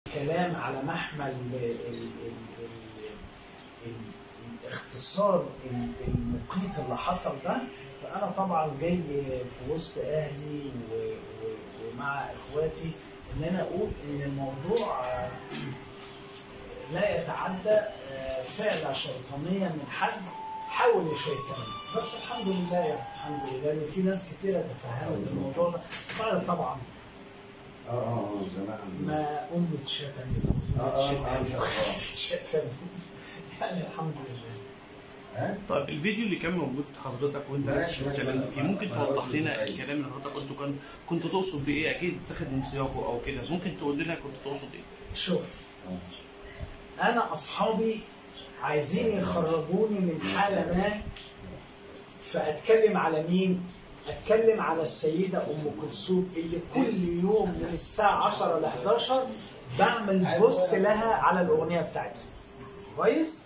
كلام على محمل ال- ال- ال- ال- الاختصار ال- المقيت اللي حصل ده فانا طبعا جاي في وسط اهلي و- و- ومع اخواتي ان انا اقول ان الموضوع آه، لا يتعدى آه، فعل شيطانيه من حد حاول يشيطني بس الحمد لله يعني الحمد لله ان في ناس كتيره تفهمت الموضوع ده بعد طبعا اه اه اه زمان ما امي اتشتمت آه، آه، آه، إن شاء الله. اتشتمت يعني الحمد لله ها؟ طيب الفيديو اللي كان موجود حضرتك وانت ماشي، لسه ماشي، بتتكلم أنا- فيه ممكن أنا توضح قلت لنا إزاي. الكلام اللي حضرتك قلته كان كنت تقصد بايه اكيد اتاخد من سياقه او كده ممكن تقول لنا كنت تقصد ايه شوف آه. انا اصحابي عايزين يخرجوني من حاله ما فاتكلم على مين اتكلم على السيده ام كلثوم اللي كل يوم من الساعه 10 ل 11 بعمل بوست لها على الاغنيه بتاعتها كويس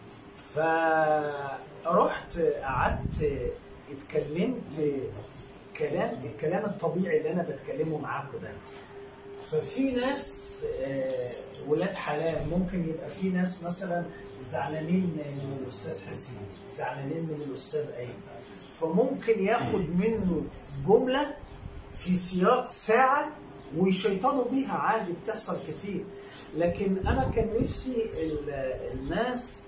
فرحت قعدت اتكلمت كلام الكلام الطبيعي اللي انا بتكلمه معاكم ده ففي ناس آه، ولاد حلال ممكن يبقى في ناس مثلا زعلانين من الاستاذ حسين زعلانين من الاستاذ ايمن فممكن ياخد منه جمله في سياق ساعه ويشيطنوا بيها عادي بتحصل كتير لكن انا كان نفسي ال- الناس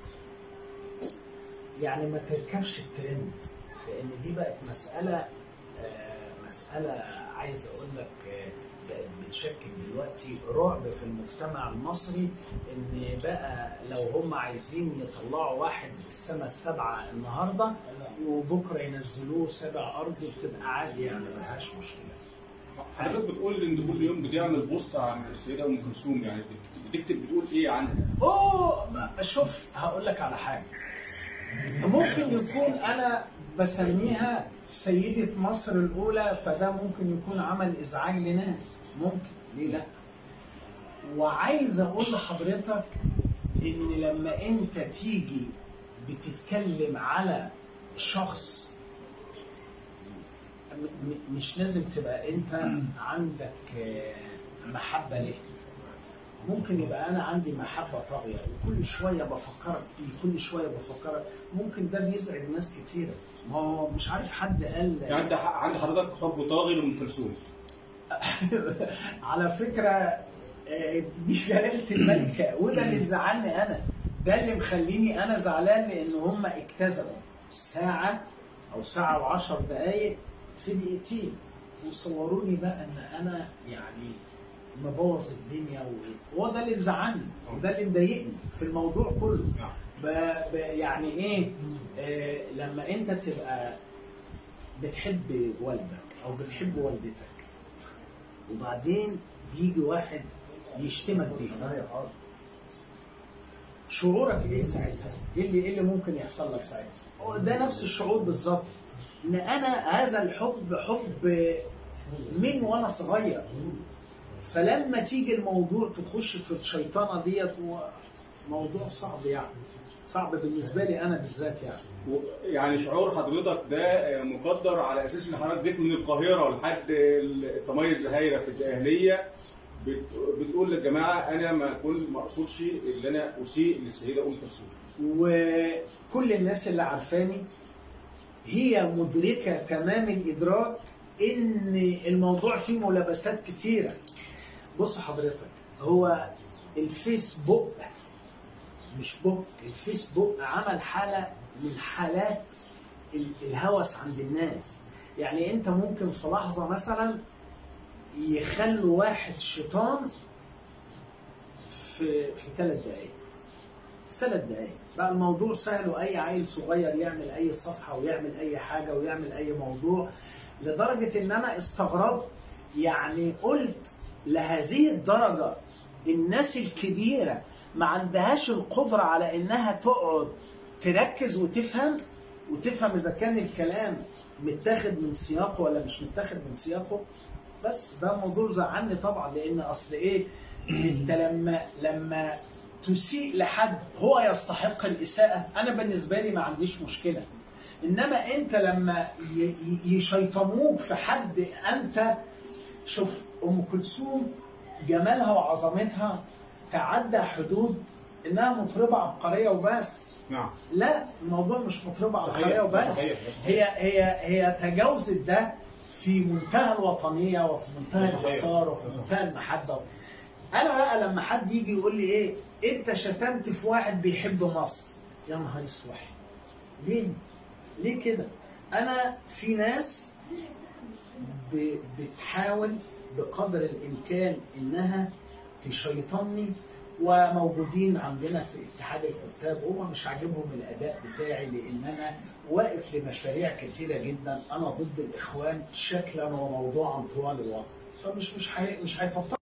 يعني ما تركبش الترند لان دي بقت مساله آه، مساله عايز اقول لك آه، بقت بتشكل دلوقتي رعب في المجتمع المصري ان بقى لو هم عايزين يطلعوا واحد السما السبعه النهارده وبكره ينزلوه سبع ارض بتبقى عادي يعني ملهاش مشكله. حضرتك بتقول ان كل يوم بتعمل بوست عن السيده ام كلثوم يعني بتكتب بتقول ايه عنها؟ اوه ما- شوف هقول لك على حاجه ممكن يكون انا بسميها سيدة مصر الأولى فده ممكن يكون عمل إزعاج لناس ممكن ليه لا وعايز أقول لحضرتك إن لما أنت تيجي بتتكلم على شخص م- م- مش لازم تبقى أنت عندك آه، محبة ليه ممكن يبقى انا عندي محبه طاغيه وكل شويه بفكرك بيه كل شويه بفكرك ممكن ده بيزعج ناس كتيره ما هو مش عارف حد قال يعني عند عند حضرتك حب طاغي لام كلثوم على فكره آه، دي جلاله الملكه وده اللي مزعلني انا ده اللي مخليني انا زعلان لان هم اجتزموا ساعه او ساعه وعشر دقائق في دقيقتين وصوروني بقى ان انا يعني مبوظ الدنيا و- وهو ده اللي مزعلني وده اللي مضايقني في الموضوع كله ب... ب... يعني ايه آه لما انت تبقى بتحب والدك او بتحب والدتك وبعدين يجي واحد يشتمك بيها شعورك ايه ساعتها؟ ايه اللي ايه اللي ممكن يحصل لك ساعتها؟ هو ده نفس الشعور بالظبط ان انا هذا الحب حب من وانا صغير فلما تيجي الموضوع تخش في الشيطنه ديت هو موضوع صعب يعني صعب بالنسبه لي انا بالذات يعني و- يعني شعور حضرتك ده مقدر على اساس ان حضرتك جيت من القاهره لحد الطمايز الزهايره في الاهليه بت- بتقول للجماعه انا ما كنت ما اقصدش ان انا اسيء للسيده ام كلثوم وكل الناس اللي عارفاني هي مدركة تمام الإدراك إن الموضوع فيه ملابسات كتيرة بص حضرتك هو الفيسبوك مش بوك الفيسبوك عمل حالة من حالات ال- الهوس عند الناس يعني انت ممكن في لحظة مثلا يخلوا واحد شيطان في في ثلاث دقايق في ثلاث دقايق بقى الموضوع سهل واي عيل صغير يعمل اي صفحه ويعمل اي حاجه ويعمل اي موضوع لدرجه ان انا استغربت يعني قلت لهذه الدرجه الناس الكبيره ما عندهاش القدره على انها تقعد تركز وتفهم وتفهم اذا كان الكلام متاخد من سياقه ولا مش متاخد من سياقه بس ده موضوع زعلني طبعا لان اصل ايه انت لما لما تسيء لحد هو يستحق الاساءه انا بالنسبه لي ما عنديش مشكله انما انت لما ي- ي- يشيطنوك في حد انت شوف ام كلثوم جمالها وعظمتها تعدى حدود انها مطربه عبقريه وبس نعم لا الموضوع مش مطربه صحيح، عبقريه وبس صحيح، صحيح. هي هي هي تجاوزت ده في منتهى الوطنيه وفي منتهى صحيح. الاصرار وفي منتهى المحبه انا بقى لما حد يجي يقول لي ايه انت شتمت في واحد بيحب مصر يا نهار اسود ليه؟ ليه كده؟ انا في ناس ب- بتحاول بقدر الامكان انها تشيطني وموجودين عندنا في اتحاد الكتاب هم مش عاجبهم الاداء بتاعي لان انا واقف لمشاريع كتيره جدا انا ضد الاخوان شكلا وموضوعا طوال الوقت فمش مش هي- مش هيفضل